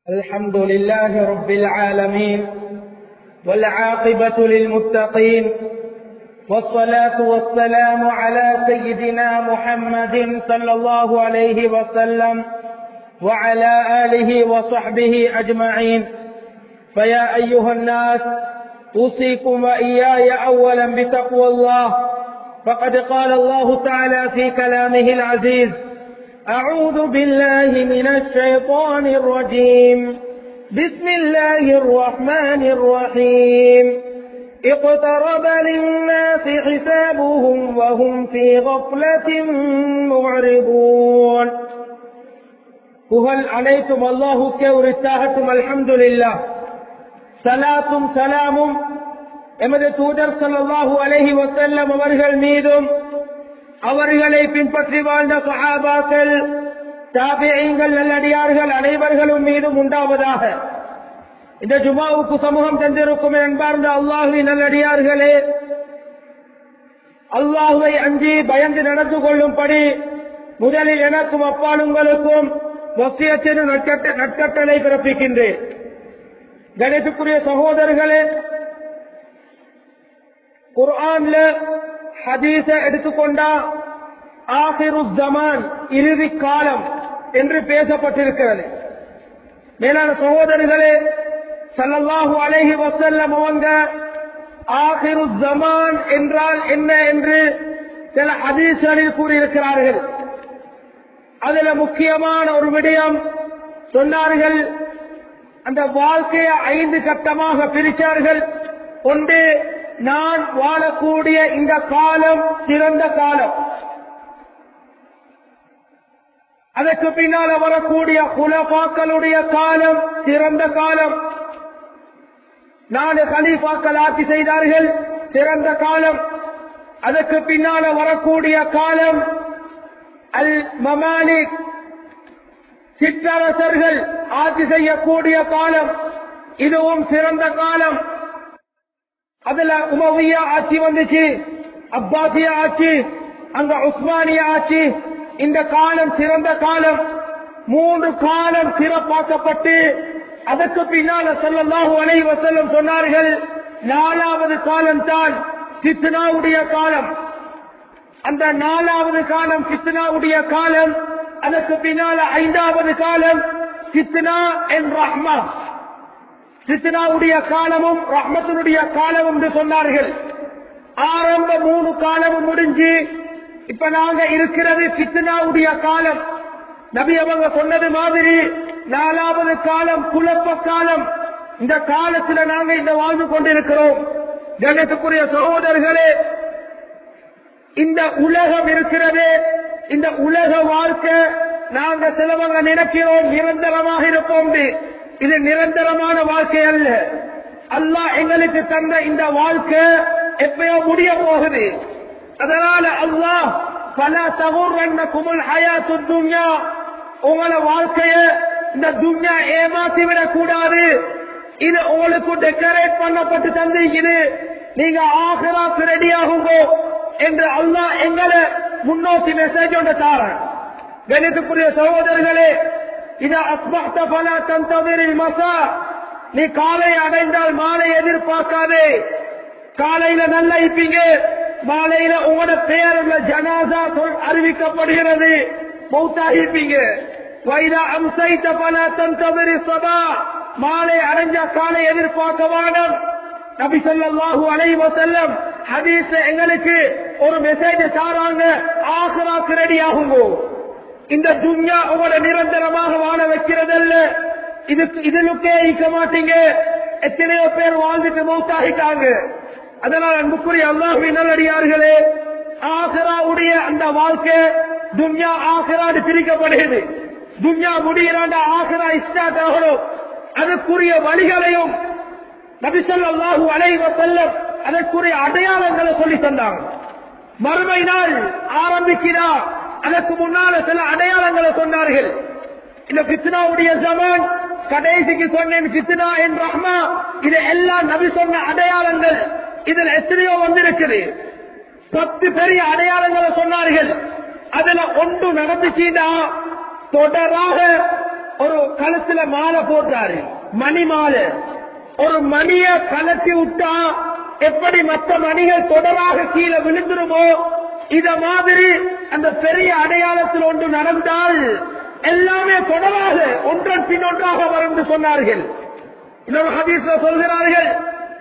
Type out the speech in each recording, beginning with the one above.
الحمد لله رب العالمين والعاقبة للمتقين والصلاة والسلام على سيدنا محمد صلى الله عليه وسلم وعلى آله وصحبه أجمعين فيا أيها الناس أوصيكم وإياي أولا بتقوى الله فقد قال الله تعالى في كلامه العزيز أعوذ بالله من الشيطان الرجيم بسم الله الرحمن الرحيم اقترب للناس حسابهم وهم في غفلة معرضون புகழ் அனைத்தும் அல்லாஹுக்கே உரித்தாகட்டும் அல்ஹம்துலில்லா சலாத்தும் சலாமும் எமது தூதர் ஸல்லல்லாஹு அலைஹி வஸல்லம் அவர்கள் மீதும் அவர்களை பின்பற்றி வாழ்ந்த சஹாபாக்கள் தாபியங்கள் நல்லடியார்கள் அனைவர்களும் மீதும் உண்டாவதாக இந்த ஜுமாவுக்கு சமூகம் தந்திருக்கும் என்பார்ந்த அல்லாஹுவின் நல்லடியார்களே அல்லாஹுவை அஞ்சி பயந்து நடந்து கொள்ளும்படி முதலில் எனக்கும் அப்பாலுங்களுக்கும் வசியத்தின் நட்கட்டளை பிறப்பிக்கின்றேன் கணேசுக்குரிய சகோதரர்களே குர்ஆன்ல ஹதீஸ எடுத்துக்கொண்டா ஆஹிரு ஜமான் இறுதி காலம் என்று பேசப்பட்டிருக்கிறது மேலான சகோதரர்களே சல்லல்லாஹு அலைஹி வசல்லம் அவங்க ஆஹிரு ஜமான் என்றால் என்ன என்று சில ஹதீஸ்களில் கூறியிருக்கிறார்கள் அதுல முக்கியமான ஒரு விடயம் சொன்னார்கள் அந்த வாழ்க்கையை ஐந்து கட்டமாக பிரித்தார்கள் ஒன்று நான் வாழக்கூடிய இந்த காலம் சிறந்த காலம் அதற்கு பின்னால் வரக்கூடிய குலபாக்களுடைய காலம் சிறந்த காலம் நாலு கலீஃபாக்கள் ஆட்சி செய்தார்கள் சிறந்த காலம் அதற்கு பின்னால வரக்கூடிய காலம் அல் மமாலிக் சிற்றரசர்கள் ஆட்சி செய்யக்கூடிய காலம் இதுவும் சிறந்த காலம் அதுல உமவிய ஆட்சி வந்துச்சு அப்பாசிய ஆட்சி அங்க உஸ்மானிய ஆட்சி இந்த காலம் சிறந்த காலம் மூன்று காலம் சிறப்பாக்கப்பட்டு அதற்கு பின்னால சொல்லல்லாஹு அலை வசல்லம் சொன்னார்கள் நாலாவது காலம் தான் சித்னாவுடைய காலம் அந்த நாலாவது காலம் சித்னாவுடைய காலம் அதற்கு பின்னால ஐந்தாவது காலம் சித்னா என் ரஹ்மா சித்னாவுடைய காலமும் ரஹ்மத்தினுடைய காலமும் என்று சொன்னார்கள் ஆரம்ப மூணு காலமும் முடிஞ்சு இப்ப நாங்க இருக்கிறது சித்னாவுடைய காலம் நபி அவங்க சொன்னது மாதிரி நாலாவது காலம் குழப்ப காலம் இந்த காலத்துல நாங்க இந்த வாழ்ந்து கொண்டிருக்கிறோம் கணத்துக்குரிய சகோதரர்களே இந்த உலகம் இருக்கிறது இந்த உலக வாழ்க்கை நாங்க சிலவங்க நினைக்கிறோம் நிரந்தரமாக இருப்போம் இது நிரந்தரமான வாழ்க்கை அல்ல அல்லாஹ் எங்களுக்கு தந்த இந்த வாழ்க்கை எப்பயோ முடிய போகுது அதனால அல்லாஹ் பல தகுர் குமுல் ஹயாத்து துன்யா உங்களோட வாழ்க்கைய இந்த துன்யா ஏமாத்தி விடக் கூடாது இது உங்களுக்கு டெக்கரேட் பண்ணப்பட்டு தந்திருக்குது நீங்க ஆகராக்கு ரெடி ஆகுங்கோ என்று அல்லாஹ் எங்களை முன்னோக்கி மெசேஜ் ஒன்று தாரன் கணித்துக்குரிய சகோதரர்களே இது அஸ்மக்த பல தந்தவரில் மசா நீ காலை அடைந்தால் மாலை எதிர்பார்க்காதே காலையில நல்லா இருப்பீங்க மாலையில உங்களோட பெயர் உள்ள ஜனாசா சொல் அறிவிக்கப்படுகிறது மௌத்தாகிப்பீங்க வைதா அம்சைத்த பல தந்தவரி சபா மாலை அடைஞ்ச காலை எதிர்பார்க்க வானம் நபி சொல்லாஹு அலை வசல்லம் ஹதீஸ் எங்களுக்கு ஒரு மெசேஜ் தாராங்க ஆசராக்கு ரெடி ஆகுங்கோ இந்த துன்யா உங்களை நிரந்தரமாக வாழ வைக்கிறதல்ல இதுக்கு இதுலுக்கே ஈக்க மாட்டீங்க எத்தனையோ பேர் வாழ்ந்துட்டு மௌத்தாகிட்டாங்க அதனால் அன்புக்குரிய அல்லாஹுவின் நல்லடியார்களே ஆசராவுடைய அந்த வாழ்க்கை துன்யா ஆசராடு பிரிக்கப்படுகிறது துன்யா முடிகிறாண்ட ஆசரா ஸ்டார்ட் ஆகணும் அதுக்குரிய வழிகளையும் நபிசல்லாஹு அலைவ செல்லம் அதற்குரிய அடையாளங்களை சொல்லி தந்தாங்க மறுமை நாள் ஆரம்பிக்கிறா அதற்கு முன்னால சில அடையாளங்களை சொன்னார்கள் இந்த பித்னாவுடைய ஜமான் கடைசிக்கு சொன்னேன் பித்னா என் ரஹ்மா இது எல்லாம் நபி சொன்ன அடையாளங்கள் இதுல எத்தனையோ வந்திருக்குது பத்து பெரிய அடையாளங்களை சொன்னார்கள் அதுல ஒன்று நடந்துச்சுன்னா தொடராக ஒரு கழுத்துல மாலை போட்டாரு மணி மாலை ஒரு மணிய கலத்தி விட்டா எப்படி மற்ற மணிகள் தொடராக கீழே விழுந்துருமோ இத மாதிரி அந்த பெரிய அடையாளத்தில் ஒன்று நடந்தால் எல்லாமே தொடராக ஒன்றன் பின் ஒன்றாக வரும் என்று சொன்னார்கள் இன்னொரு ஹதீஸ்ல சொல்கிறார்கள்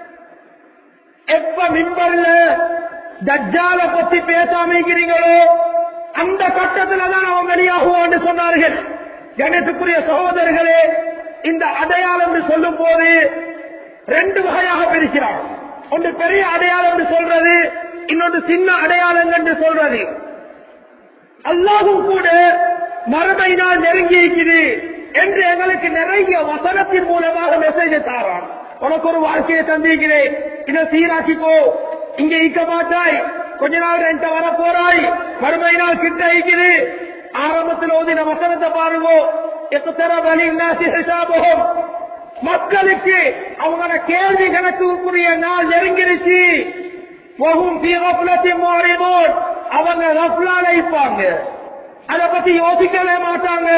எப்ப மின்பர்ல தஜ்ஜால பத்தி பேசாம இருக்கிறீங்களோ அந்த கட்டத்துல தான் அவன் வெளியாகுவான்னு சொன்னார்கள் கணேசுக்குரிய சகோதரர்களே இந்த அடையாளம் என்று சொல்லும் போது ரெண்டு வகையாக பிரிக்கிறான் ஒன்று பெரிய அடையாளம் என்று சொல்றது இன்னொன்று சின்ன அடையாளம் என்று சொல்றது அல்லாஹும் கூட மறுமை நாள் நெருங்கி இருக்குது என்று எங்களுக்கு நிறைய வசனத்தின் மூலமாக மெசேஜ் தாரான் உனக்கு ஒரு வாழ்க்கையை தந்திருக்கிறேன் இதை சீராக்கிக்கோ இங்க இருக்க மாட்டாய் கொஞ்ச நாள் என்கிட்ட வர போறாய் மறுமை நாள் கிட்ட இருக்குது ஆரம்பத்தில் ஓதின வசனத்தை பாருங்க எத்தனை வழி ஹிசாபகம் மக்களுக்கு அவங்களோட கேள்வி கணக்குக்குரிய நாள் நெருங்கிருச்சு வகும் தீவப்புலத்தின் மாறினோர் அவங்க ரஃப்லால இருப்பாங்க அதை பத்தி யோசிக்கவே மாட்டாங்க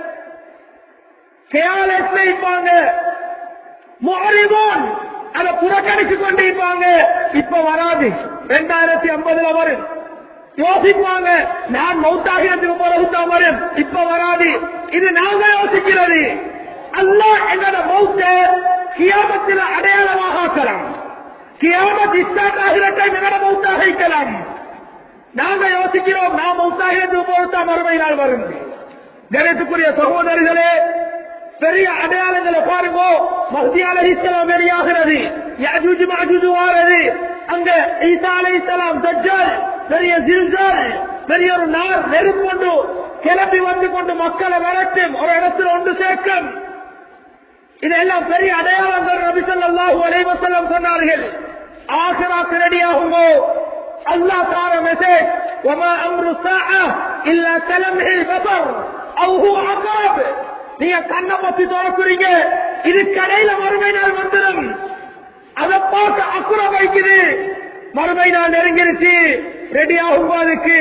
கேர்லெஸ்ல இருப்பாங்க மாறினோன் அதை புறக்கணிச்சு கொண்டு இருப்பாங்க இப்ப வராது ரெண்டாயிரத்தி ஐம்பதுல வரும் யோசிப்பாங்க நான் மௌத்தாகிறதுக்கு பிறகுதான் வரும் இப்ப வராது இது நாங்க யோசிக்கிறது அல்லாஹ் எங்களோட மௌத்த கியாமத்தில் அடையாளமாக ஆக்கலாம் கியாமத் இஸ்டாட் ஆகிற டைம் எங்களோட மௌத்தாக இருக்கலாம் நாங்க யோசிக்கிறோம் நான் மௌத்தாகிறது போலத்தான் மறுமை நாள் வரும் கணேசுக்குரிய சகோதரர்களே பெரிய அடையாளங்களை பாருங்க மஹதி அலைஹிஸ்ஸலாம் வெளியாகிறது யாஜூஜ் மாஜூஜ் வாரது அங்க ஈசா அலைஹிஸ்ஸலாம் தஜ்ஜால் பெரிய ஜில்சால் பெரிய ஒரு நார் நெருப்பொண்டு கிளம்பி வந்து கொண்டு மக்களை விரட்டும் ஒரு இடத்துல ஒன்று சேர்க்கும் இதெல்லாம் பெரிய அடையாளங்கள் நபி ஸல்லல்லாஹு அலைஹி வஸல்லம் சொன்னார்கள் ஆகிராக்கு ரெடியாகுங்கோ அல்லாஹ் தார மெசேஜ் وما امر الساعه الا كلمح البصر او هو اقرب நீங்க கண்ணை பத்தி திறக்குறீங்க இது கடையில மறுமை நாள் வந்துடும் அதை பார்த்து அக்குற வைக்குது மறுமை நாள் நெருங்கிருச்சு ரெடி ஆகும் அதுக்கு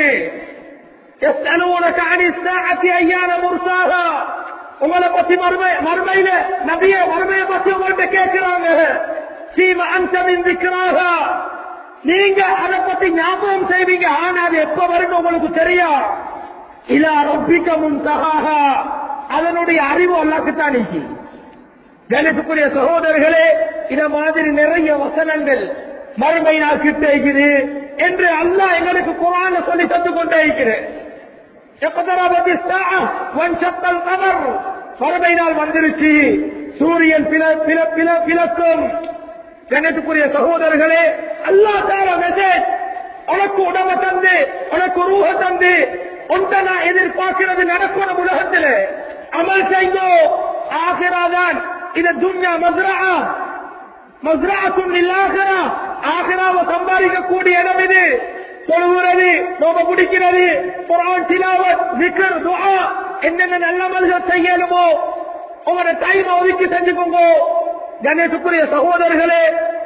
يسألونك عن الساعة أيان مرساها உங்களை பத்தி மறுமை மறுமையில நபிய மறுமையை பத்தி உங்கள்கிட்ட கேட்கிறாங்க சீம அந்தமின் விக்கிறாக நீங்க அதை பத்தி ஞாபகம் செய்வீங்க ஆனா அது எப்ப வரும்னு உங்களுக்கு தெரியும் இல்ல ரொப்பிக்க முன் தகாக அதனுடைய அறிவு அல்லாக்குத்தான் நீக்கி கணிப்புக்குரிய சகோதரர்களே இத மாதிரி நிறைய வசனங்கள் மறுமை நாள் கிட்ட இருக்குது என்று அல்லாஹ் எங்களுக்கு குரான சொல்லி தந்து கொண்டே இருக்கிறேன் اقتربت الساعة وانشق القمر மறுமை நாள் வந்துருச்சு சூரியன் பில பில பில பிளக்கும் கணத்துக்குரிய சகோதரர்களே அல்லா தார மெசேஜ் உனக்கு உடம்ப தந்து உனக்கு ரூஹ தந்து ஒன்றை நான் எதிர்பார்க்கிறது நடக்கணும் உலகத்தில் அமல் செய்தோ ஆகிறாதான் இது துன்யா மதுரா மஸ்ராத்தும் இல்லாகிறா ஆகிறாவ சம்பாதிக்கக்கூடிய இடம் இது தொழுகிறது நோம்ப பிடிக்கிறது குரான் திலாவத் விக்கர் துஆ என்னென்ன நல்ல மல்கள் செய்யணுமோ உங்களோட டைம் ஒதுக்கி செஞ்சுக்கோங்க கணேசுக்குரிய சகோதரர்களே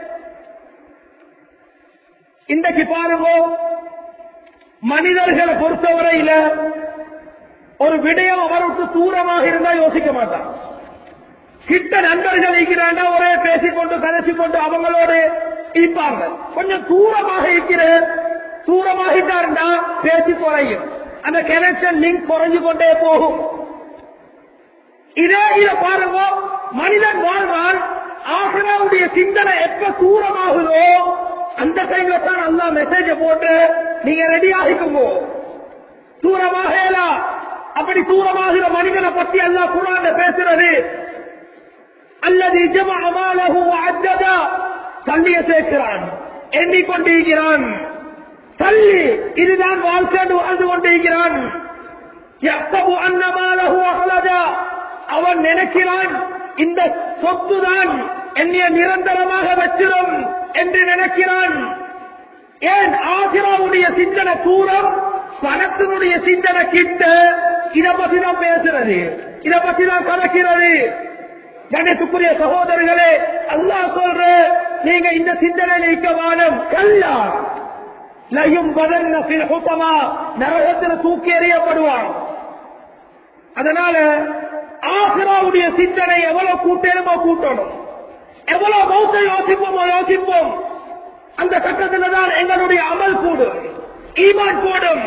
இன்றைக்கு பாருங்க மனிதர்களை பொறுத்தவரையில ஒரு விடயம் அவருக்கு தூரமாக இருந்தா யோசிக்க மாட்டான் கிட்ட நண்பர்கள் இருக்கிறாண்டா ஒரே பேசிக்கொண்டு கதைச்சிக்கொண்டு அவங்களோடு இருப்பாங்க கொஞ்சம் தூரமாக இருக்கிற தூரமாகிட்டாருண்டா பேசி குறையும் அந்த கனெக்ஷன் லிங்க் குறைஞ்சு கொண்டே போகும் இதே இத பாருங்க மனிதன் வாழ்வான் ஆசிராவுடைய சிந்தனை எப்ப தூரமாகுதோ அந்த டைம்ல தான் நல்லா மெசேஜ போட்டு நீங்க ரெடி ஆகிக்குங்க தூரமாக அப்படி தூரமாகிற மனிதனை பத்தி எல்லாம் குரான் பேசுறது அல்லது ஜமா அமாலகு அஜதா தள்ளிய சேர்க்கிறான் எண்ணிக்கொண்டிருக்கிறான் தள்ளி இதுதான் வாழ்க்கை வாழ்ந்து கொண்டிருக்கிறான் எப்பவு அன்னமாலகு அகலதா அவன் நினைக்கிறான் இந்த சொத்துதான் என்னைய நிரந்தரமாக வச்சிடும் என்று நினைக்கிறான் ஏன் ஆசிராவுடைய சிந்தனை தூரம் பணத்தினுடைய சிந்தனை கிட்ட இதை பத்தி தான் பேசுறது இதை பத்தி தான் கலக்கிறது கணேசுக்குரிய சகோதரர்களே அல்லாஹ் சொல்ற நீங்க இந்த சிந்தனை இருக்க வானம் கல்லா லயும் பதன் நரகத்தில் தூக்கி எறியப்படுவான் அதனால ஆசிராவுடைய சிந்தனை எவ்வளவு கூட்டணுமோ கூட்டணும் எவ்வளவு மௌத்தை யோசிப்போமோ யோசிப்போம் அந்த கட்டத்தில் தான் எங்களுடைய அமல் கூடும் ஈமான் கூடும்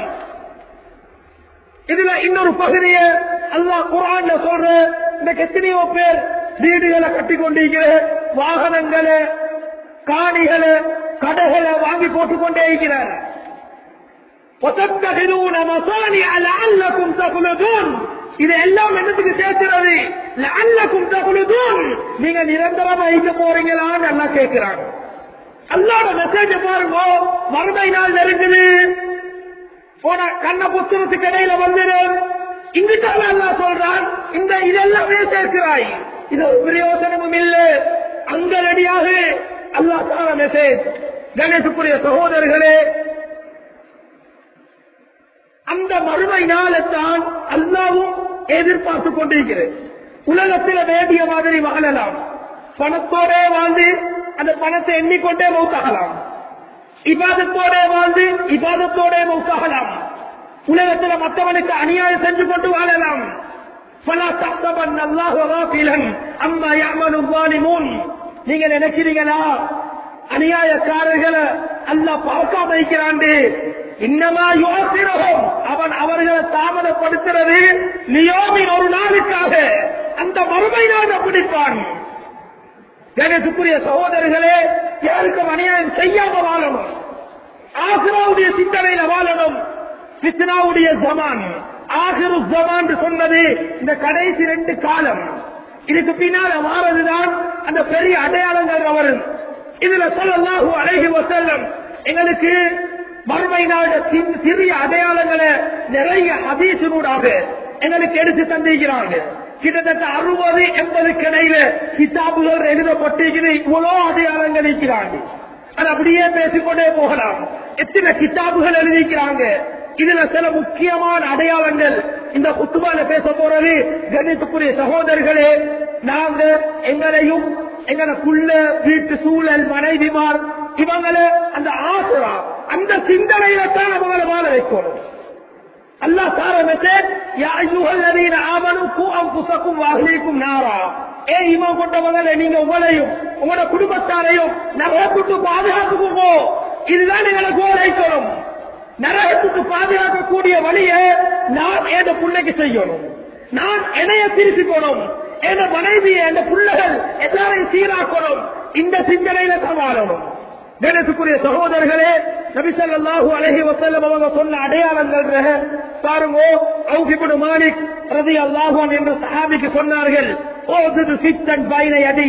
இதுல இன்னொரு பகுதியை அல்லாஹ் குரான்ல சொல்ற இன்னைக்கு எத்தனையோ பேர் வீடுகளை கட்டி கொண்டிருக்கிற வாகனங்களை காணிகளை கடைகளை வாங்கி போட்டுக் கொண்டே இருக்கிறார் وتتخذون مصانع لعلكم تخلدون இது எல்லாம் என்னத்துக்கு சேர்க்கிறது லஅல்லக்கும் தகுலுதூன் நீங்க நிரந்தரமா இருக்க போறீங்களான்னு நல்லா கேட்கிறாங்க அல்லாட மெசேஜ் பாருங்க மறுமை நாள் நெருங்குது போன கண்ண புத்தகத்துக்கு இடையில வந்துடும் இங்கிட்டால அல்லா சொல்றான் இந்த இதெல்லாமே சேர்க்கிறாய் இது ஒரு பிரயோசனமும் இல்லை அங்க ரெடியாக அல்லா தார மெசேஜ் கணேசுக்குரிய சகோதரர்களே அந்த மறுமை நாளைத்தான் அல்லாவும் எதிர்பார்த்துக் கொண்டிருக்கிறது உலகத்தில் வேண்டிய மாதிரி வாழலாம் பணத்தோட வாழ்ந்து அந்த பணத்தை எண்ணிக்கொண்டே மௌத்தாகலாம் இபாதத்தோட வாழ்ந்து இபாதத்தோட மௌத்தாகலாம் உலகத்தில் மற்றவனுக்கு அநியாயம் செஞ்சு கொண்டு வாழலாம் பல தப்பவன் அல்லாஹ் அம்மா யாமனும் வாலிமுன் நீங்க நினைக்கிறீங்களா அநியாயக்காரர்களை அல்ல பார்க்காம வைக்கிறாண்டு இன்னமா யோசிரகம் அவன் அவர்களை தாமதப்படுத்துறது நியோமின் ஒரு நாளுக்காக அந்த மறுமை நாட பிடிப்பான் கணேசுக்குரிய சகோதரர்களே யாருக்கும் அநியாயம் செய்யாம வாழணும் ஆசிராவுடைய சிந்தனையில வாழணும் பித்னாவுடைய ஜமான் ஆகிரு ஜமான் சொன்னது இந்த கடைசி ரெண்டு காலம் இதுக்கு பின்னால வாரதுதான் அந்த பெரிய அடையாளங்கள் வரும் இதுல சொல்லலாஹு அழகி வசல்லம் எங்களுக்கு மறுமை நாடு சிறிய அடையாளங்களை நிறைய ஹதீசினூடாக எங்களுக்கு எடுத்து தந்திருக்கிறாங்க கிட்டத்தட்ட அறுபது எண்பது கிடையில கிதாபுகள் எழுதப்பட்டிருக்கிறது இவ்வளோ அடையாளங்கள் இருக்கிறாங்க அது அப்படியே பேசிக்கொண்டே போகலாம் எத்தனை கிதாபுகள் எழுதிக்கிறாங்க இதுல சில முக்கியமான அடையாளங்கள் இந்த குத்துபால பேச போறது கணித்துக்குரிய சகோதரர்களே நாங்க எங்களையும் எங்களுக்குள்ள வீட்டு சூழல் மனைவிமார் இவங்களை அந்த ஆசுரா அந்த சிந்தனையில தான் அவங்களை வாழ வைக்கணும் அல்லாஹ் தார மெசேஜ் யா அய்யுஹல்லதீன ஆமனு கூ அன்ஃபுஸக்கும் வஅஹ்லீக்கும் நாரா ஏ ஈமான் கொண்டவங்களே நீங்க உங்களையும் உங்களோட குடும்பத்தாரையும் நரகத்துக்கு பாதுகாத்துக்கோங்க இதுதான் எங்களை கோரைக்கணும் நரகத்துக்கு பாதுகாக்கக்கூடிய வழியை நான் என் பிள்ளைக்கு செய்யணும் நான் என்னைய திருப்பிக்கணும் என் மனைவி என் பிள்ளைகள் எல்லாரையும் சீராக்கணும் இந்த சிந்தனையில சமாளணும் கணேசுக்குரிய சகோதரர்களே நபிசல்லாஹூ அலஹி வசல்லம் அவங்க சொன்ன அடையாளங்கள் பாருங்க அவுகிபுடு மாலிக் ரதி அல்லாஹான் என்ற சஹாபிக்கு சொன்னார்கள் ஓதுது சித்தன் பைனை அடி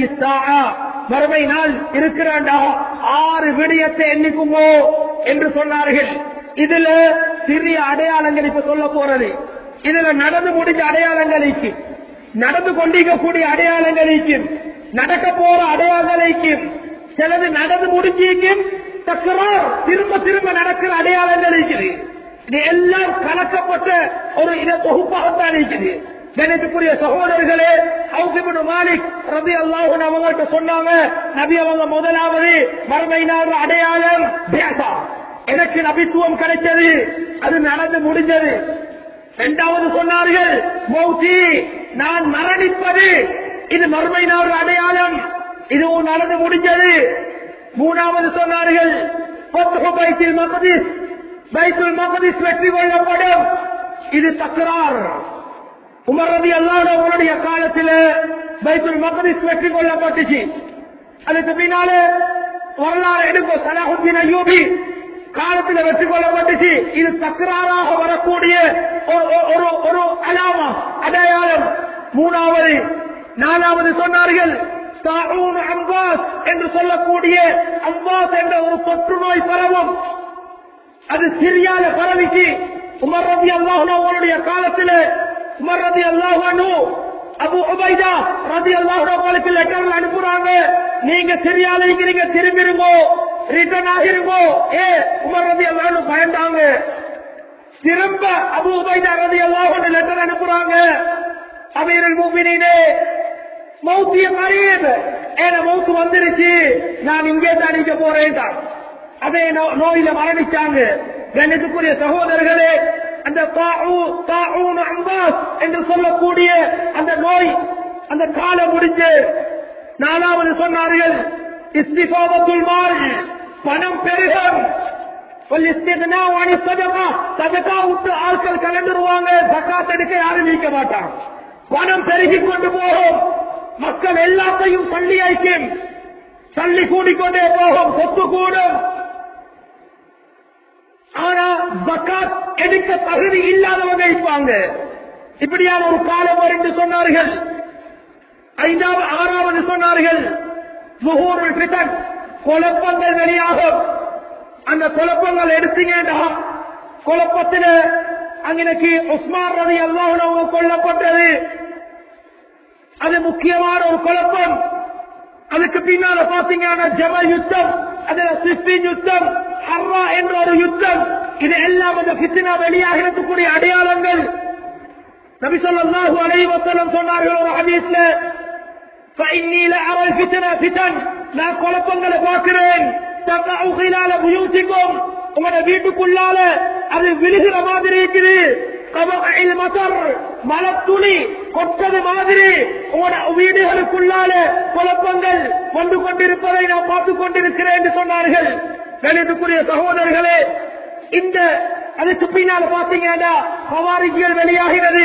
மறுமை நாள் இருக்கிறாண்டா ஆறு விடயத்தை எண்ணிக்குமோ என்று சொன்னார்கள் இதுல சிறிய அடையாளங்கள் இப்ப சொல்ல போறது இதுல நடந்து முடிஞ்ச அடையாளங்களுக்கு நடந்து கொண்டிருக்கக்கூடிய அடையாளங்களுக்கு நடக்க போற அடையாளங்களுக்கு சிலது நடந்து முடிஞ்சிருக்கும் தக்கரார் திரும்ப திரும்ப நடக்கிற அடையாளங்கள் இருக்குது இது எல்லாம் கலக்கப்பட்ட ஒரு இத தொகுப்பாகத்தான் இருக்குது கணித்துக்குரிய சகோதரர்களே அவுசிபுடு மாலிக் ரபி அல்லாஹன் அவங்கள்ட்ட சொன்னாங்க நபி அவங்க முதலாவது மறுமை நாள் அடையாளம் பேசா எனக்கு நபித்துவம் கிடைச்சது அது நடந்து முடிஞ்சது இரண்டாவது சொன்னார்கள் மௌத்தி நான் மரணிப்பது இது மறுமை நாள் அடையாளம் இதுவும் நடந்து முடிஞ்சது மூணாவது சொன்னார்கள் பைத்தில் மகதிஸ் பைத்துல் மகதிஸ் வெற்றி கொள்ளப்படும் இது தக்கரார் உமர் ரதி அல்லாதவங்களுடைய காலத்தில் பைத்துல் மகதிஸ் வெற்றி கொள்ளப்பட்டுச்சு அதுக்கு பின்னால வரலாறு எடுக்கும் சலாஹுத்தீன் அய்யூபி காலத்தில் வெற்றி கொள்ளப்பட்டுச்சு இது தக்கராறாக வரக்கூடிய ஒரு ஒரு அலாமா அடையாளம் மூணாவது நாலாவது சொன்னார்கள் அம்பாஸ் என்று சொல்லக்கூடிய அம்பாஸ் என்ற ஒரு தொற்று நோய் பரவும் அது சிரியால பரவிச்சு உமர் ரதி அல்லாஹனுடைய காலத்தில் உமர் ரதி அல்லாஹனு அபு உபைதா ரதி அல்லாஹனுக்கு லெட்டர் அனுப்புறாங்க நீங்க சிரியால இருக்கிறீங்க திரும்பிருங்கோ ரிட்டர்ன் ஆகிருங்கோ ஏ உமர் ரதி அல்லாஹனு பயந்தாங்க திரும்ப அபு உபைதா ரதி அல்லாஹனு லெட்டர் அனுப்புறாங்க அமீரல் மூமினே மௌத்திய மறையது ஏன மௌத்து வந்துருச்சு நான் இங்கே தான் நிக்க போறேன் அதே நோயில மரணிச்சாங்க கண்ணுக்குரிய சகோதரர்களே அந்த அம்பாஸ் என்று சொல்லக்கூடிய அந்த நோய் அந்த காலம் முடிஞ்சு நாலாவது சொன்னார்கள் இஸ்திபாவத்துல் மால் பணம் பெருகும் சதகா விட்டு ஆட்கள் கலந்துருவாங்க சக்காத் எடுக்க யாரும் நீக்க மாட்டாங்க பணம் பெருகிக் கொண்டு போகும் மக்கள் எல்லாத்தையும் சல்லி ஐக்கியம் சல்லி கூடிக்கொண்டே போகும் சொத்து கூடும் ஆனா பக்காத் எடுக்க தகுதி இல்லாதவங்க இருப்பாங்க இப்படியான ஒரு காலம் வரும் என்று சொன்னார்கள் ஐந்தாவது ஆறாவது சொன்னார்கள் முகூர் பிரிட்டன் குழப்பங்கள் வெளியாகும் அந்த குழப்பங்கள் எடுத்தீங்கன்னா குழப்பத்தில அங்கனைக்கு உஸ்மான் ரவி அல்லாஹ் கொல்லப்பட்டது அது முக்கியமான ஒரு குழப்பம் அதுக்கு பின்னால பாத்தீங்கன்னா ஜம யுத்தம் அதுல சிஸ்பின் யுத்தம் ஹர்ரா என்ற ஒரு யுத்தம் இது எல்லாம் அந்த பித்தினா வெளியாக இருக்கக்கூடிய அடையாளங்கள் நபி ஸல்லல்லாஹு அலைஹி வஸல்லம் சொன்னார்கள் ஒரு ஹதீஸ்ல فإني لأرى الفتنة فتن நான் குழப்பங்களை பார்க்கிறேன் تقع خلال بيوتكم உங்களோட வீட்டுக்குள்ளால அது விழுகிற மாதிரி இருக்குது கபகைல் மதர் மலத்துளி கொட்டது மாதிரி உங்களோட வீடுகளுக்குள்ளால குழப்பங்கள் வந்து கொண்டிருப்பதை நான் பார்த்துக் கொண்டிருக்கிறேன் என்று சொன்னார்கள் கணித்துக்குரிய சகோதரர்களே இந்த அதுக்கு பின்னால பாத்தீங்கன்னா பவாரிகள் வெளியாகிறது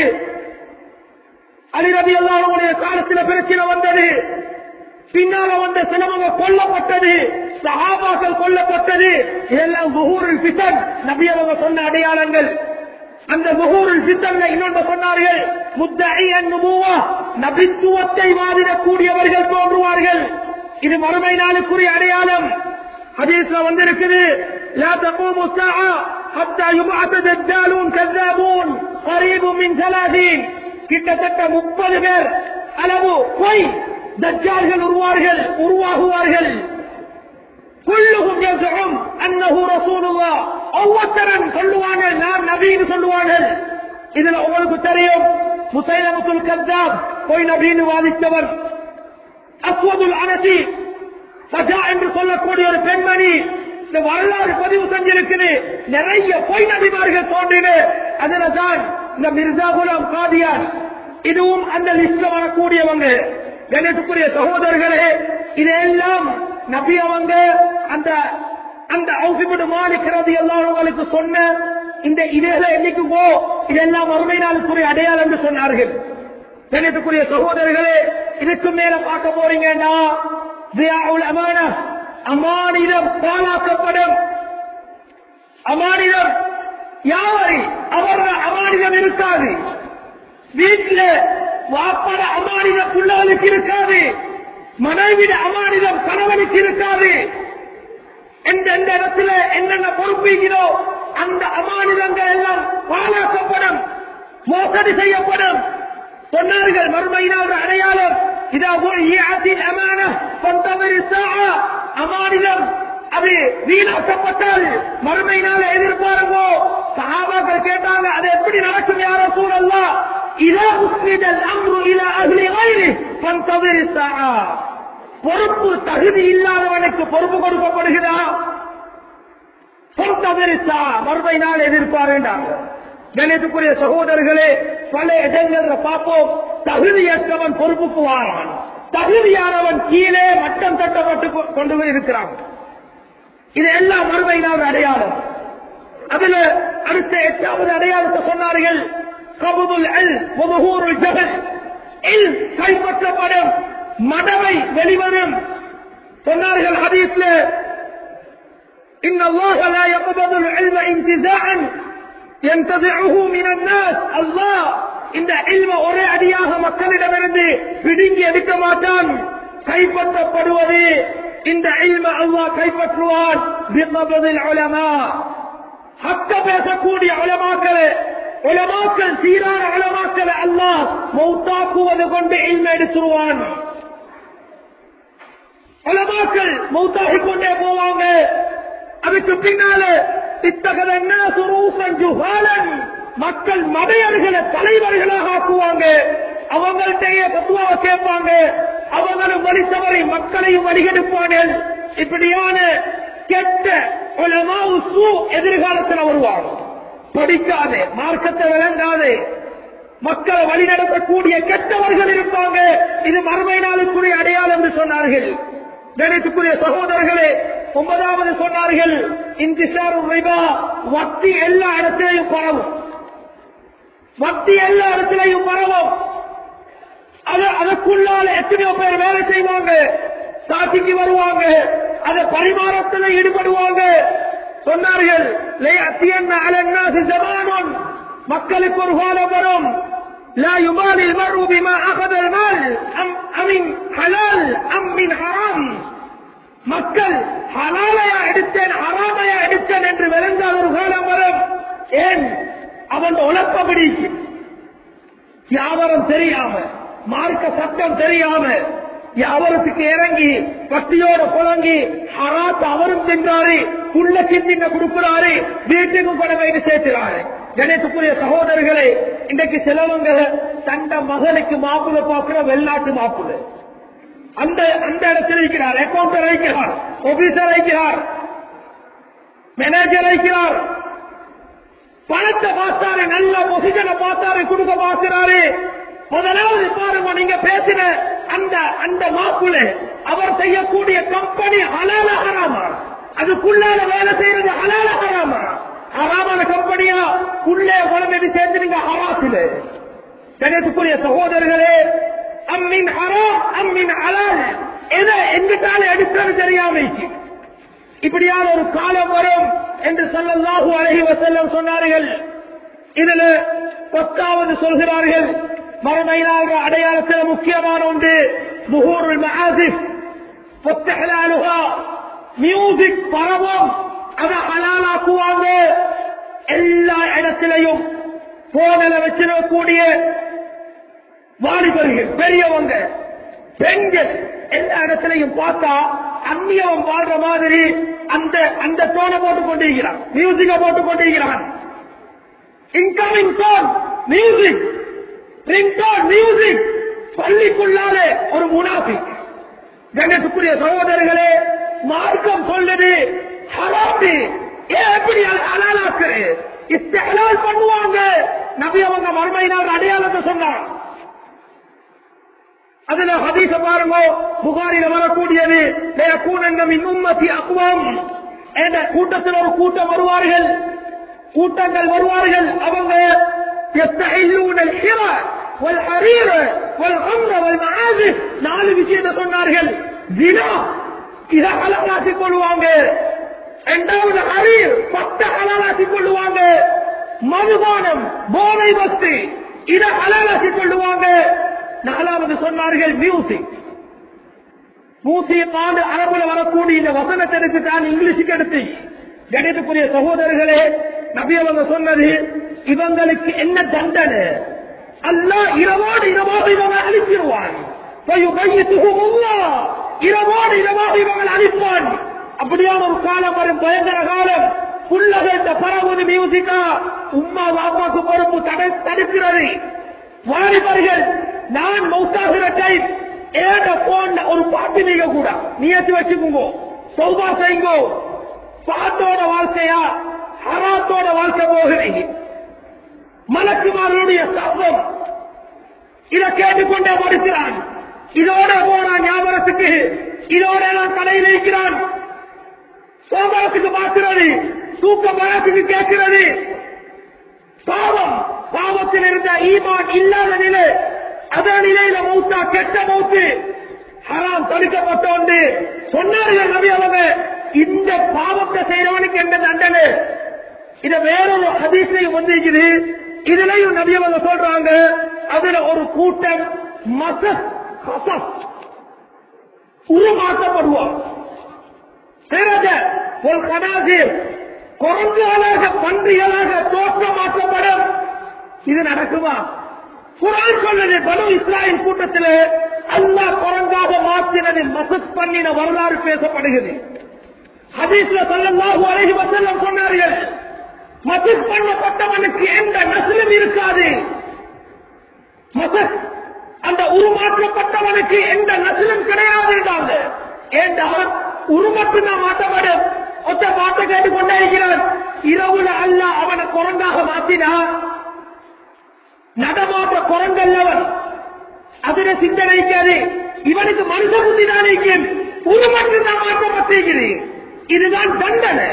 அலிரபி அல்லாவுடைய காலத்துல பிரச்சனை வந்தது பின்னால வந்த சிலவங்க கொல்லப்பட்டது சஹாபாக்கள் கொல்லப்பட்டது இதெல்லாம் முகூரில் பித்தன் நபி அவங்க சொன்ன அடையாளங்கள் அந்த முகூரில் பித்தன்ல இன்னொன்று சொன்னார்கள் முத்தையன் நுபுவா நபித்துவத்தை வாதிடக்கூடியவர்கள் தோன்றுவார்கள் இது மறுமை நாளுக்குரிய அடையாளம் ஹதீஸ்ல வந்திருக்குது لا تقوم الساعة حتى يبعث دجالون كذابون قريب من ثلاثين கிட்டத்தட்ட முப்பது பேர் அளவு பொய் தஜ்ஜால்கள் உருவார்கள் உருவாகுவார்கள் குல்லுகும் யஸ்உம் அன்னஹு ரசூலுல்லாஹ் ஒவ்வொருத்தரும் சொல்லுவாங்க நான் நபின்னு சொல்லுவார்கள் இதுல உங்களுக்கு தெரியும் முசைலமத்துல் கத்தாப் பொய் நபின்னு வாதித்தவர் அஸ்வதுல் அனசி சஜா என்று சொல்லக்கூடிய ஒரு பெண்மணி இந்த வரலாறு பதிவு செஞ்சிருக்குது நிறைய பொய் நபிமார்கள் தோன்றின அதுல தான் இந்த மிர்சா குலாம் காதியான் இதுவும் அந்த லிஸ்ட்ல வரக்கூடியவங்க கணேசுக்குரிய சகோதரர்களே இதெல்லாம் நபி அவங்க அந்த அந்த அவுசிபடு மாலிக்கிறது எல்லாம் உங்களுக்கு சொன்ன இந்த இதெல்லாம் என்னைக்கு போ இதெல்லாம் வறுமை நாளுக்குரிய அடையாளம் என்று சொன்னார்கள் கணேசுக்குரிய சகோதரர்களே இதுக்கு மேல பார்க்க போறீங்கன்னா தியாவுல் அமான அமானிதம் பாலாக்கப்படும் அமானிதம் யாவரை அவர் அமானிதம் இருக்காது வீட்டில் வாப்பட அமானிதம் பிள்ளைகளுக்கு இருக்காது மனைவிட அமானிதம் கணவனுக்கு இருக்காது எந்தெந்த இடத்துல என்னென்ன பொறுப்பீங்களோ அந்த அமானிதங்கள் எல்லாம் பாலாக்கப்படும் மோசடி செய்யப்படும் சொன்னார்கள் மறுமையினால் அடையாளம் இதா அமான அமானிதம் அது வீணாக்கப்பட்டால் மறுமையினால எதிர்பாருங்கோ சகாபாக்கள் கேட்டாங்க அது எப்படி நடக்கும் யாரோ சூழல்லா இதா உஸ்மிதல் அம்ரு இலா அஹ்லி கைரி பந்தவிர் சாஆ பொறுப்பு தகுதி இல்லாதவனுக்கு பொறுப்பு கொடுக்கப்படுகிறா பந்தவிர் சாஆ மறுமை நாள் எதிர்பாருண்டாங்க கணித்துக்குரிய சகோதரர்களே பல இடங்கள்ல பார்ப்போம் தகுதியற்றவன் பொறுப்புக்கு வாரான் தகுதியானவன் கீழே மட்டம் தட்டப்பட்டு கொண்டு இருக்கிறான் இது எல்லாம் மறுமையினால் அடையாளம் அதுல அடுத்த எட்டாவது அடையாளத்தை சொன்னார்கள் கபுதுல் அல் முகூருல் ஜபல் இல் கைப்பற்றப்படும் மடவை வெளிவரும் சொன்னார்கள் ஹதீஸ்ல إن الله لا يقبض العلم انتزاعا ينتزعه من الناس الله இந்த இல்ம ஒரே அடியாக மக்களிடமிருந்து பிடுங்கி எடுக்க மாட்டான் கைப்பற்றப்படுவது இந்த இல்ம அல்லாஹ் கைப்பற்றுவான் பிகபதில் உலமா ஹக்க பேசக்கூடிய உலமாக்கள் உலமாக்கள் சீரான உலமாக்கள் அல்லாஹ் மௌத்தாக்குவது கொண்டு இல்ம எடுத்துருவான் உலமாக்கள் மௌத்தாகிக் கொண்டே போவாங்க அதுக்கு பின்னால இத்தகத சுரூசன் ஜுஹாலன் மக்கள் மடையர்களை தலைவர்களாக ஆக்குவாங்க அவங்கள்ட்ட தத்துவாவை கேட்பாங்க அவங்களும் வலித்தவரை மக்களையும் வழிகெடுப்பார்கள் இப்படியான கெட்ட உலமாவு சூ எதிர்காலத்தில் வருவாங்க படிக்காதே மார்க்கத்தை விளங்காதே மக்களை வழிநடத்தக்கூடிய கெட்டவர்கள் இருப்பாங்க இது மறுமை நாளுக்குரிய அடையாளம் என்று சொன்னார்கள் கணித்துக்குரிய சகோதரர்களே ஒன்பதாவது சொன்னார்கள் இந்திசாரு ரிபா வட்டி எல்லா இடத்திலையும் பரவும் வட்டி எல்லா இடத்திலையும் பரவும் அது அதற்குள்ளால எத்தனையோ பேர் வேலை செய்வாங்க சாட்சிக்கு வருவாங்க அதை பரிமாறத்தில் ஈடுபடுவாங்க சொன்னார்கள் "லயأتين على الناس زمان" மக்களுக்கு ஒரு காலம் வரும் لا يبالي المرء بما أخذ المال أم أم من حلال أم من حرام மக்கள் ஹலாலையா எடுத்தேன் ஹராமையா எடுத்தேன் என்று விளங்காத ஒரு காலம் வரும் ஏன் அவன் உழப்பபடி வியாபாரம் தெரியாம மார்க்க சட்டம் தெரியாம வியாபாரத்துக்கு இறங்கி பட்டியோட புழங்கி ஹராத் அவரும் தின்றாரு புள்ள கிண்ணின கொடுக்கிறாரு வீட்டுக்கும் கொண்டு போய் சேர்க்கிறாரு கணேசக்குரிய சகோதரர்களே இன்றைக்கு சிலவங்க தண்ட மகனுக்கு மாப்பிள்ளை பார்க்கிற வெளிநாட்டு மாப்பிள்ளை அந்த அந்த இடத்தில் இருக்கிறார் அக்கௌண்டர் வைக்கிறார் ஆபீசர் வைக்கிறார் மேனேஜர் வைக்கிறார் பணத்தை பார்த்தாரு நல்ல பொசிஷனை பார்த்தாரு கொடுக்க பார்க்கிறாரு முதலாவது பாருங்க நீங்க பேசின அந்த அந்த மாப்புல அவர் செய்யக்கூடிய கம்பெனி ஹலால ஹராமா அதுக்குள்ளால வேலை செய்யறது ஹலால ஹராமா ஹராமான கம்பெனியா உள்ளே குழந்தை சேர்ந்து நீங்க ஹராசில கணேசுக்குரிய சகோதரர்களே அம்மின் ஹராம் அம்மின் ஹலால் எதை எங்கிட்டாலும் எடுக்கிறது தெரியாமைக்கு இப்படியான ஒரு காலம் வரும் என்று சொல்லல்லாஹு அழகி வசல்லம் சொன்னார்கள் இதுல பத்தாவது சொல்கிறார்கள் மறுமையிலாக அடையாளத்தில் முக்கியமான ஒன்று முகூருல் மஹாசிப் பொத்தகலாலுகா மியூசிக் பரவும் அதை ஹலாலாக்குவாங்க எல்லா இடத்திலையும் போனில் வச்சிருக்கக்கூடிய வாலிபர்கள் பெரியவங்க பெண்கள் எல்லா இடத்திலையும் பார்த்தா அந்நியவன் வாழ்ற மாதிரி அந்த அந்த டோனை போட்டு கொண்டிருக்கிறான் மியூசிக்க போட்டு கொண்டிருக்கிறான் incoming tone music ring tone music பள்ளிக்குள்ளாலே ஒரு முனாஃபிக் கணேசுக்குரிய சகோதரர்களே மார்க்கம் சொல்லுது ஹராத்து ஏன் எப்படி அலாலாக்குறது இஸ்தலால் பண்ணுவாங்க நபி அவங்க மறுமையினால் அடையாளத்தை சொன்னார் அதுல ஹதீச பாருங்க புகாரில வரக்கூடியது கூனங்கம் இன்னும்மத்தி அக்குவம் என்ற கூட்டத்தில் ஒரு கூட்டம் வருவார்கள் கூட்டங்கள் வருவார்கள் அவங்க يستحلون الحر والحرير والخمر والمعازف நாலு விஷயத்தை சொன்னார்கள் ஜினா இதை ஹலாலாக்கிக் கொள்வாங்க இரண்டாவது ஹரீர் பட்ட ஹலாலாக்கிக் கொள்வாங்க மதுபானம் போதை வஸ்து இதை ஹலாலாக்கிக் கொள்வாங்க நாலாவது சொன்னார்கள் மியூசிக் மியூசிக் ஆண்டு அரபுல வரக்கூடிய இந்த வசனத்தை எடுத்துட்டான் இங்கிலீஷுக்கு எடுத்து கணிதக்குரிய சகோதரர்களே நபி அவங்க சொன்னது இவங்களுக்கு என்ன தண்டனை அல்லா இரவோடு இரவோடு இவங்க அழிச்சிருவான் இரவோடு இரவாக இவங்க அழிப்பான் அப்படியான ஒரு காலம் வரும் பயங்கர காலம் புள்ளக இந்த பரவுது மியூசிக்கா உம்மா வாப்பாக்கு பொறுப்பு தடை தடுக்கிறது வாலிபர்கள் நான் மௌத்தாகிற டைம் ஏட போன் ஒரு பாட்டு நீங்க கூட நியத்து வச்சுக்கோங்க சௌபா செய்யுங்க பாட்டோட வாழ்க்கையா ஹராத்தோட வாழ்க்கை போகிறீங்க மலக்குமாரனுடைய சர்வம் இதை கேட்டுக்கொண்டே படிக்கிறான் இதோட போறான் ஞாபகத்துக்கு இதோட நான் தலையில் இருக்கிறான் சோமரத்துக்கு பார்க்கிறது தூக்க பழத்துக்கு கேட்கிறது பாவம் பாவத்தில் இருந்த ஈமான் இல்லாத நிலை அதே நிலையில மௌத்தா கெட்ட மௌத்து ஹராம் தடுக்கப்பட்ட ஒன்று சொன்னார்கள் நபி அவங்க இந்த பாவத்தை செய்யறவனுக்கு என்ன தண்டனை இத வேறொரு ஹதீஸ்லையும் வந்திருக்குது இதுலயும் நபி அவங்க சொல்றாங்க அதுல ஒரு கூட்டம் மசத் ஹசத் உருமாற்றப்படுவோம் பிறகு ஒரு கடாசில் குரங்குகளாக பன்றிகளாக தோற்றமாக்கப்படும் இது நடக்குமா குரான் சொன்னது பனு இஸ்ராயல் கூட்டத்தில் அல்லாஹ் குரங்காக மாற்றினது மசத் பண்ணின வரலாறு பேசப்படுகிறது ஹதீஸ்ல சொல்லல்லாஹு அலைஹி வஸல்லம் சொன்னார்கள் மசத் பண்ணப்பட்டவனுக்கு எந்த நசிலும் இருக்காது மசத் அந்த உருமாற்றப்பட்டவனுக்கு எந்த நசிலும் கிடையாதுன்றாங்க ஏன்றால் உருமட்டு நான் மாட்டப்படும் ஒத்த பாட்டை கேட்டுக்கொண்டே இருக்கிறான் இரவுல அல்ல அவனை குரங்காக மாற்றினார் நடமாட்ட குரங்கல்லவன் அதிர சிந்தனைக்காது இவனுக்கு மனுஷ புத்தி தான் இருக்கும் உருவத்தில் தான் மாற்றப்பட்டிருக்கிறது இதுதான் தண்டனை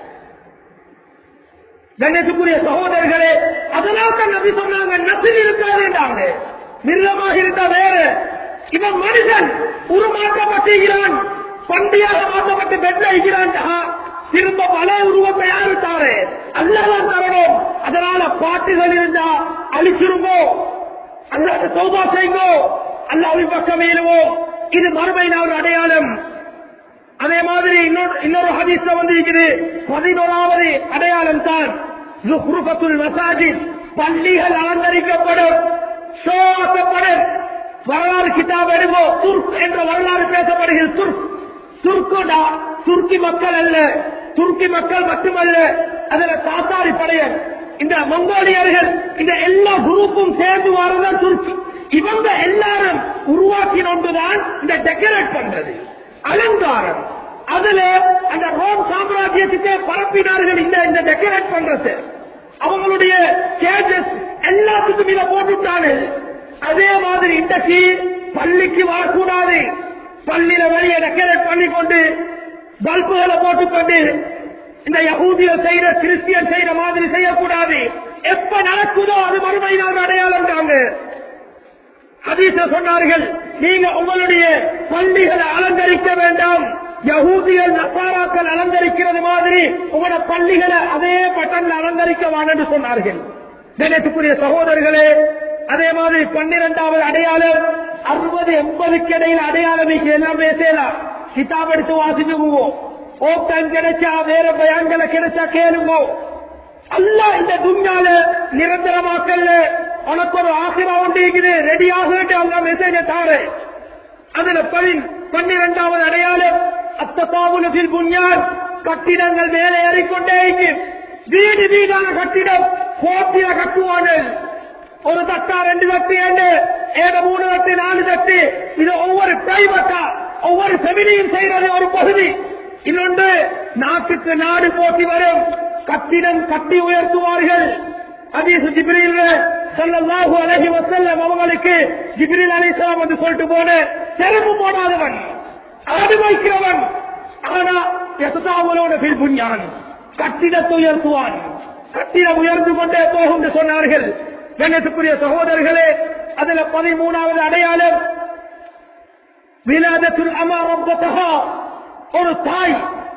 கண்ணியத்துக்குரிய சகோதரர்களே அதனால தான் நபி சொன்னாங்க நசில் இருக்காதுன்றாங்க மிருகமாக இருந்தா வேற இவன் மனுஷன் உருமாற்றப்பட்டிருக்கிறான் பண்டியாக மாற்றப்பட்டு பெற்ற இருக்கிறான் திரும்ப பல உருவத்தை யாரு தாரு அல்லாதான் தரணும் அதனால பாட்டுகள் இருந்தா அழிச்சிருங்கோ அல்லாத சௌபா செய்யுங்கோ அல்லாவின் பக்கம் ஏழுவோம் இது மறுமை ஒரு அடையாளம் அதே மாதிரி இன்னொரு இன்னொரு ஹதீஸ்ல வந்து இருக்குது பதினோராவது அடையாளம் தான் ஜுஹ்ருஃபத்துல் மசாஜித் பள்ளிகள் அலங்கரிக்கப்படும் ஷோக்கப்படும் வரலாறு கிதாப் எடுவோம் துர்க் என்ற வரலாறு பேசப்படுகிறது துர்க் துர்க்குடா துருக்கி மக்கள் அல்ல துருக்கி மக்கள் மட்டுமல்ல அதுல தாத்தாரி படையர் இந்த மங்கோலியர்கள் இந்த எல்லா குரூப்பும் சேர்ந்து வரதான் துருக்கி இவங்க எல்லாரும் உருவாக்கின ஒன்றுதான் இந்த டெக்கரேட் பண்றது அலங்காரம் அதுல அந்த ரோம் சாம்ராஜ்யத்துக்கு பரப்பினார்கள் இந்த இந்த டெக்கரேட் பண்றது அவங்களுடைய சேஞ்சஸ் எல்லாத்துக்கும் இதை போட்டுட்டாங்க அதே மாதிரி இன்றைக்கு பள்ளிக்கு வரக்கூடாது பள்ளியில வெளியே டெக்கரேட் பண்ணி கொண்டு பல்புகளை போட்டுக்கொண்டு இந்த யகூதிய செய்யற கிறிஸ்டியன் செய்யற மாதிரி செய்யக்கூடாது எப்ப நடக்குதோ அது மறுமை நாள் அடையாளம் தாங்க ஹதீஸ சொன்னார்கள் நீங்க உங்களுடைய பள்ளிகளை அலங்கரிக்க வேண்டாம் யகூதிகள் நசாராக்கள் அலங்கரிக்கிறது மாதிரி உங்களோட பள்ளிகளை அதே பட்டன்ல அலங்கரிக்க என்று சொன்னார்கள் தினத்துக்குரிய சகோதரர்களே அதே மாதிரி பன்னிரெண்டாவது அடையாளம் அறுபது எண்பதுக்கு இடையில அடையாளம் எல்லாம் பேசலாம் கிதாப் எடுத்து வாசிச்சு போவோம் ஓட்டம் கிடைச்சா வேற பயான்களை கிடைச்சா கேளுங்க அல்ல இந்த துன்யால நிரந்தரமாக்கல்ல உனக்கு ஒரு ஆசிரா ஒன்று இருக்குது ரெடி ஆகிட்டு அவங்க மெசேஜ தாரு அதுல பதின் பன்னிரெண்டாவது அடையாளம் அத்தபாவுலத்தில் புண்ணியான் கட்டிடங்கள் மேலே ஏறிக்கொண்டே இருக்கு வீடு வீடான கட்டிடம் போட்டியில கட்டுவார்கள் ஒரு தட்டா ரெண்டு தட்டு ஏண்டு ஏழு மூணு தட்டு நாலு தட்டு இது ஒவ்வொரு பிரைவேட்டா ஒவ்வொரு செவிலியும் செய்யறது ஒரு பகுதி இன்னொன்று நாட்டுக்கு நாடு போட்டி வரும் கட்டிடம் கட்டி உயர்த்துவார்கள் அதீசு ஜிப்ரீல் ஸல்லல்லாஹு அலைஹி வஸல்லம் அவங்களுக்கு ஜிப்ரீல் அலைஹிஸ்ஸலாம் வந்து சொல்லிட்டு போன செருப்பு போடாதவன் ஆடு வைக்கிறவன் ஆனா எத்ததாவலோட பில் புஞ்சான் கட்டிடத்தை உயர்த்துவான் கட்டிடம் உயர்ந்து கொண்டே போகும் என்று சொன்னார்கள் கண்ணியத்துக்குரிய சகோதரர்களே அதுல பதிமூணாவது அடையாளம் விலாதத்துல் அமா ரப்பத்தஹா ஒரு தாய்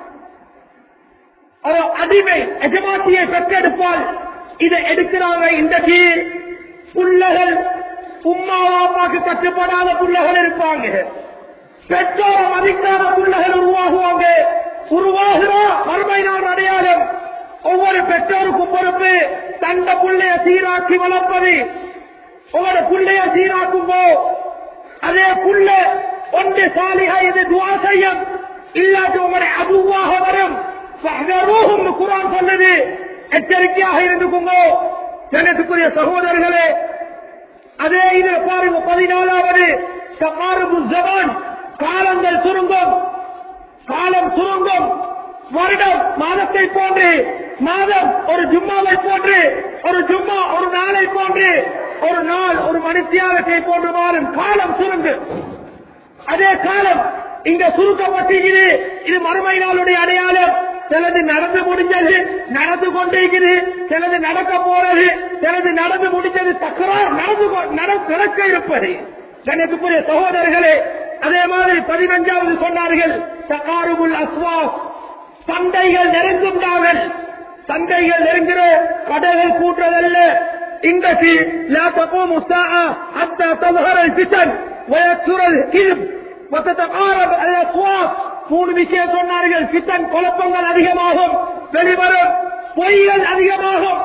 ஒரு அடிமை எஜமாத்தியை பெற்றெடுப்பால் இதை எடுக்கிறாங்க இன்றைக்கு புள்ளகள் உம்மா அப்பாக்கு கட்டுப்படாத புள்ளகள் இருப்பாங்க பெற்றோர் மதிக்காத புள்ளகள் உருவாகுவாங்க உருவாகிறா மறுமை நாள் அடையாளம் ஒவ்வொரு பெற்றோருக்கும் பொறுப்பு தந்த புள்ளைய சீராக்கி வளர்ப்பது ஒவ்வொரு புள்ளைய சீராக்கும் போ அதே புள்ள ஒன்று சாலிகா இது துவா செய்யும் இல்லாட்டி உங்களுடைய அதுவாக வரும் ஃபஹ்தரூஹும் குர்ஆன் சொன்னது எச்சரிக்கையாக இருந்துக்குங்க ஜனத்துக்குரிய சகோதரர்களே அதே இது பாருங்க பதினாலாவது தகாரபு ஜபான் காலங்கள் சுருங்கும் காலம் சுருங்கும் வருடம் மாதத்தை போன்று மாதம் ஒரு ஜும்மாவை போன்று ஒரு ஜும்மா ஒரு நாளை போன்று ஒரு நாள் ஒரு மணித்தியாகத்தை போன்று மாறும் காலம் சுருங்கு அதே காலம் இங்க சுருக்கப்பட்டிருக்கிறது இது மறுமை நாளுடைய அடையாளம் சிலது நடந்து முடிஞ்சது நடந்து கொண்டிருக்கிறது சிலது நடக்க போறது சிலது நடந்து முடிஞ்சது தக்கரார் நடந்து கொ- நட- நடக்க இருப்பது கணக்குரிய சகோதரர்களே அதே மாதிரி பதினஞ்சாவது சொன்னார்கள் தகாருபுல் அஸ்வா சண்டைகள் நெருங்குண்டார்கள் சண்டைகள் நெருங்குற கடைகள் கூட்டுறதல்ல இன்றைக்கு لا تقوم الساعة حتى تظهر الفتن ويكثر الكذب وتتقارب الأصوات மூணு விஷயம் சொன்னார்கள் பித்தன் குழப்பங்கள் அதிகமாகும் வெளிவரும் பொய்கள் அதிகமாகும்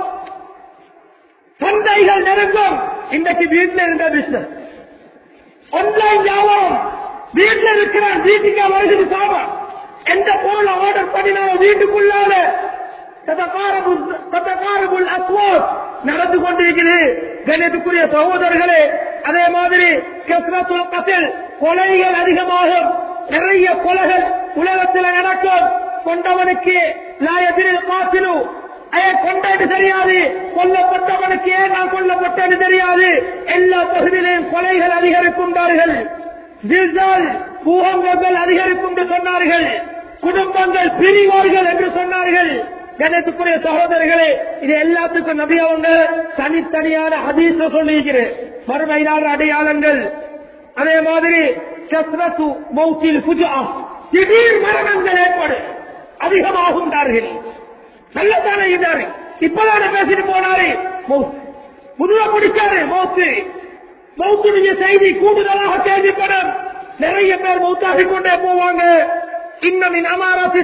சந்தைகள் நெருங்கும் இன்றைக்கு வீட்டில் இருந்த பிசினஸ் ஆன்லைன் வியாபாரம் வீட்டில் இருக்கிறான் வீட்டுக்கு வருகிறது சாமான் எந்த பொருளை ஆர்டர் பண்ணினாலும் வீட்டுக்குள்ளால ததகாரபுல் ததகாரபுல் அஸ்வாத் நடந்து கொண்டிருக்கிறது கணித்துக்குரிய சகோதரர்களே அதே மாதிரி கஸ்ரத்துல் கத்தில் கொலைகள் அதிகமாகும் நிறைய கொலைகள் உலகத்தில் நடக்கும் கொண்டவனுக்கு லாயத்தில் காத்திலு ஏன் கொண்டாட்டு தெரியாது கொல்லப்பட்டவனுக்கு ஏன் நான் கொல்லப்பட்டேன்னு தெரியாது எல்லா பகுதியிலையும் கொலைகள் அதிகரிக்கின்றார்கள் ஜில்சால் பூகம்பங்கள் அதிகரிக்கும் என்று சொன்னார்கள் குடும்பங்கள் பிரிவார்கள் என்று சொன்னார்கள் கணத்துக்குரிய சகோதரர்களே இது எல்லாத்துக்கும் நபி அவங்க தனித்தனியான ஹதீஸ சொல்லியிருக்கிறேன் மறுமையினால் அடையாளங்கள் அதே மாதிரி கஸ்ரத்து மௌத்தில் புஜா திடீர் மரணங்கள் ஏற்படும் அதிகமாகுண்டார்கள் நல்லதானே இருந்தாரு இப்பதானே பேசிட்டு போனாரு மௌத் புதுவா குடிச்சாரு மௌத்து மௌத்துடைய செய்தி கூடுதலாக கேள்விப்படும் நிறைய பேர் மௌத்தாகி கொண்டே போவாங்க இன்னமின் அமாராசி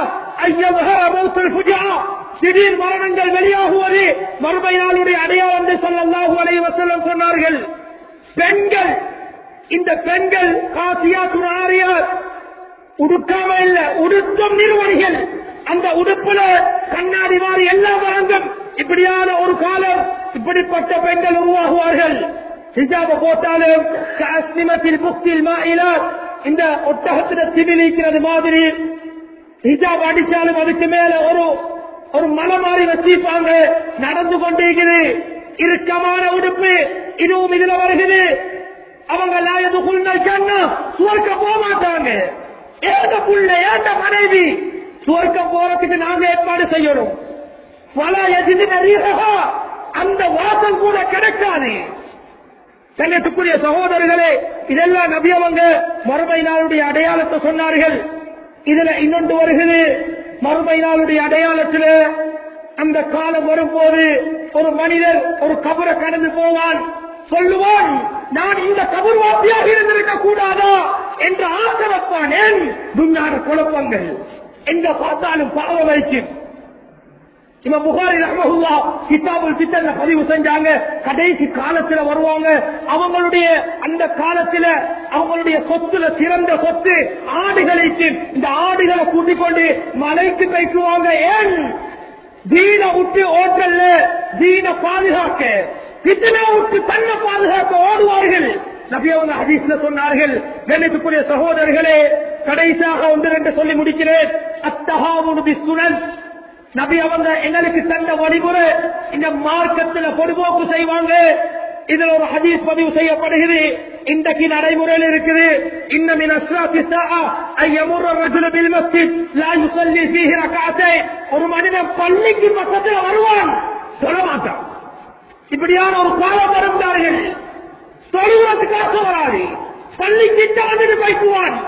ஐயவஹர மௌத்துல் புஜா திடீர் மரணங்கள் வெளியாகுவது மறுமை நாளுடைய அடையாளம் என்று சொல்லல்லாஹு அலைஹி வஸல்லம் சொன்னார்கள் பெண்கள் இந்த பெண்கள் காசியா துணாரியார் உடுக்காம இல்ல உடுத்தும் நிறுவனிகள் அந்த உடுப்புல கண்ணாடி மாறி எல்லாம் வழங்கும் இப்படியான ஒரு காலம் இப்படிப்பட்ட பெண்கள் உருவாகுவார்கள் ஹிஜாப போட்டாலும் காஸ்மிமத்தில் புக்தில் மாயிலார் இந்த ஒட்டகத்தில திமிலிக்கிறது மாதிரி ஹிஜாப் அடிச்சாலும் அதுக்கு மேல ஒரு ஒரு மலை மாறி வச்சிருப்பாங்க நடந்து கொண்டிருக்குது இறுக்கமான உடுப்பு இதுவும் இதுல வருகிறது அவங்க லாயதுக்குள்ள சொன்னா சுவர்க்க போக மாட்டாங்க ஏந்த புள்ள ஏந்த மனைவி சுவர்க்கம் போறதுக்கு நாங்க ஏற்பாடு செய்யணும் பல எதிர்நீரகா அந்த வாசம் கூட கிடைக்காது கண்ணியத்துக்குரிய சகோதரர்களே இதெல்லாம் நபி அவங்க மறுமை நாளுடைய அடையாளத்தை சொன்னார்கள் இதுல இன்னொன்று வருகிறது மறுமை நாளுடைய அடையாளத்தில் அந்த காலம் வரும்போது ஒரு மனிதர் ஒரு கபரை கடந்து போவான் சொல்லுவான் நான் இந்த கபர்வாசியாக இருந்திருக்க கூடாதா என்று ஆசை வைப்பான் ஏன் துஞ்ஞான குழப்பங்கள் எங்க பார்த்தாலும் பாவம் வைக்கும் இவன் புகாரி ரஹமஹுல்லா கிதாபுல் பித்தன்ல பதிவு செஞ்சாங்க கடைசி காலத்துல வருவாங்க அவங்களுடைய அந்த காலத்துல அவங்களுடைய சொத்துல சிறந்த சொத்து ஆடுகளுக்கு இந்த ஆடுகளை கூட்டிக் கொண்டு மலைக்கு பேசுவாங்க ஏன் தீன விட்டு ஓட்டல்ல தீன பாதுகாக்க பித்தனை விட்டு தன்னை பாதுகாக்க ஓடுவார்கள் நபி அவங்க ஹதீஸ்ல சொன்னார்கள் கணித்துக்குரிய சகோதரர்களே கடைசியாக ஒன்று என்று சொல்லி முடிக்கிறேன் அத்தகாவுடு பிசுனன் நபி அவங்க எங்களுக்கு தந்த வழிமுறை இந்த மார்க்கத்தில் பொதுபோக்கு செய்வாங்க இதுல ஒரு ஹதீஸ் பதிவு செய்யப்படுகிறது இன்றைக்கு நடைமுறையில் இருக்குது இன்னமின் அஸ்ராத்தி சாஆ ஐ யமுர் الرجل بالمسجد لا يصلي فيه ركعتين ஒரு மனிதன் பள்ளிக்கு பக்கத்தில் வருவான் சொல்ல மாட்டான் இப்படியான ஒரு காலம் வருந்தார்கள் தொழுவதற்காக வராது பள்ளி கிட்ட வந்துட்டு பேசுவான்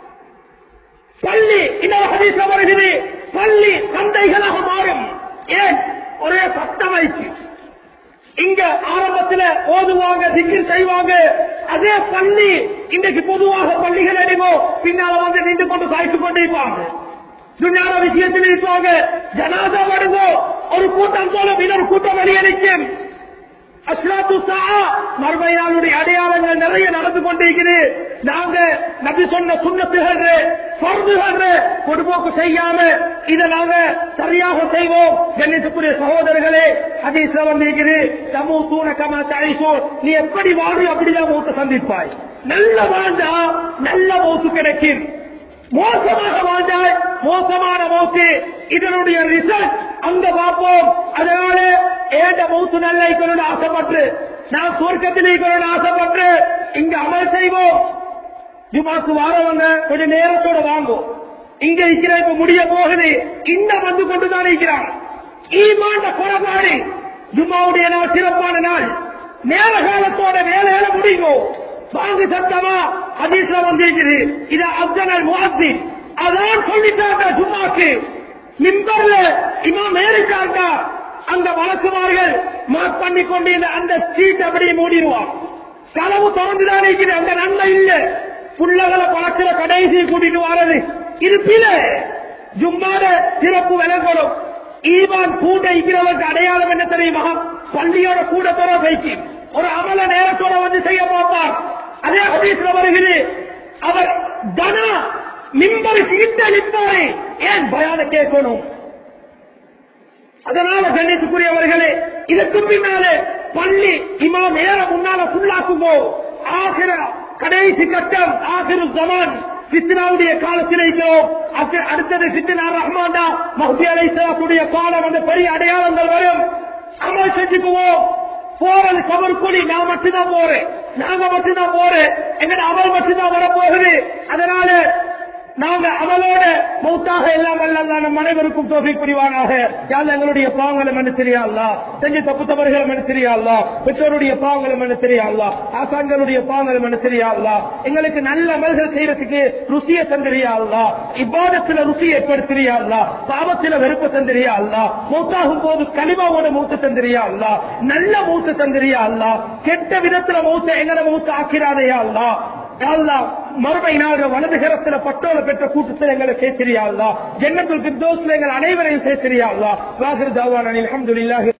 பள்ளி இன்னொரு ஹதீஸ்ல வருகிறது பள்ளி சந்தைகளாக மாறும் ஏன் ஒரே சத்தம் வைத்து இங்க ஆரம்பத்துல ஓதுவாங்க திக்கிர் செய்வாங்க அதே பள்ளி இன்றைக்கு பொதுவாக பள்ளிகள் அடிவோ பின்னால வந்து நின்று கொண்டு காய்த்து கொண்டு இருப்பாங்க துணியார விஷயத்தில் இருப்பாங்க ஜனாதா வருவோ ஒரு கூட்டம் போல இன்னொரு கூட்டம் வெளியடிக்கும் அஸ்லாத்து சா மறுமையாளுடைய அடையாளங்கள் நிறைய நடந்து கொண்டிருக்கிறது நாங்க நபி சொன்ன சுண்ணத்துகள் பருதுகள் பொதுபோக்கு செய்யாம இதை நாங்க சரியாக செய்வோம் கண்ணியத்துக்குரிய சகோதரர்களே ஹதீஸ்ல வந்திருக்குது தமு தூண கம தரிசோ நீ எப்படி வாழு அப்படிதான் மூத்த சந்திப்பாய் நல்ல வாழ்ந்தா நல்ல மூத்து கிடைக்கும் மோசமாக வாழ்ந்தால் மோசமான மௌத்து இதனுடைய ரிசல்ட் அங்க பார்ப்போம் அதனால ஏண்ட மௌத்து நல்ல இருக்கணும்னு ஆசைப்பட்டு நான் சுவர்க்கத்தில் இருக்கணும்னு ஆசைப்பட்டு இங்க அமல் செய்வோம் ஜுமாக்கு வாரவங்க கொஞ்சம் நேரத்தோட வாங்கும் இங்க இருக்கிற இப்ப முடிய போகுது இன்னும் வந்து கொண்டுதான் இருக்கிறான் ஈமாண்ட குறைபாடு ஜும்மாவுடைய நாள் சிறப்பான நாள் நேர காலத்தோட வேலையில முடியும் வாங்கு சத்தமா ஹதீஸ்ல வந்திருக்குது இது அப்தனல் முவாசின் அதான் சொல்லிட்டாங்க ஜும்மாக்கு மிம்பர்ல இமாம் ஏறிட்டாங்க அந்த வழக்குமார்கள் மார்க் பண்ணி கொண்டு இந்த அந்த சீட் அப்படியே மூடிடுவான் கதவு திறந்துதான் இருக்குது அந்த நன்மை இல்ல புள்ளகளை பழக்கிற கடைசி கூட்டிட்டு வரது இது பில ஜும்மாட சிறப்பு விளங்கணும் ஈவான் கூட இருக்கிறவருக்கு அடையாளம் என்ன தெரியுமா பள்ளியோட கூட தர வைக்கு ஒரு அமல நேரத்தோட வந்து செய்ய பார்ப்பார் அதே ஹதீஸ்ல வருகிறது அவர் தனா மிம்பருக்கு இட்ட நிற்பாரே ஏன் பயான கேட்கணும் அதனால கண்ணியத்துக்குரியவர்களே இதற்கு பின்னாலே பள்ளி இமா நேர முன்னால ஃபுல்லாக்குமோ ஆகிற கடைசி கட்டம் ஆகிரு ஜமான் சித்தினாவுடைய காலத்தில் இருக்கிறோம் அடுத்து- அடுத்தது சித்தினா ரஹ்மான்டா மஹதி அலைசலாத்துடைய காலம் அந்த பெரிய அடையாளங்கள் வரும் அமல் செஞ்சுக்குவோம் போறது கவர் கூலி நான் மட்டும்தான் போறேன் நாங்க மட்டும்தான் போறேன் எங்க அமல் மட்டும்தான் வரப்போகுது அதனால நாங்க அமலோட மௌத்தாக எல்லாம் அல்ல நம் அனைவருக்கும் தோல்வி புரிவானாக யாழ் எங்களுடைய பாவங்களை மனு தெரியாதா செஞ்சு தப்பு தவறுகளை மனு தெரியாதா பெற்றோருடைய பாவங்களை மனு தெரியாதா ஆசான்களுடைய பாவங்களை மனு தெரியாதா எங்களுக்கு நல்ல அமல்கள் செய்யறதுக்கு ருசியை தந்திரியாதா இவ்வாதத்துல ருசி ஏற்படுத்திரியாதா பாவத்தில வெறுப்பு தந்திரியாதா மௌத்தாகும் போது களிமாவோட மூத்த தந்திரியாதா நல்ல மூத்த தந்திரியாதா கெட்ட விதத்துல மூத்த எங்களை மூத்த ஆக்கிறாதையா அல்லா அல்லாஹ் மறுமை நாள் வலதுகரத்துல பட்டோல பெற்ற கூட்டத்தில் எங்களை சேர்த்திரியா அல்லா ஜன்னத்துல் பிர்தோஸ்ல எங்கள் அனைவரையும் சேர்த்திரியா அல்லா வாகிர் தாவான அல்ஹம்துலில்லாஹி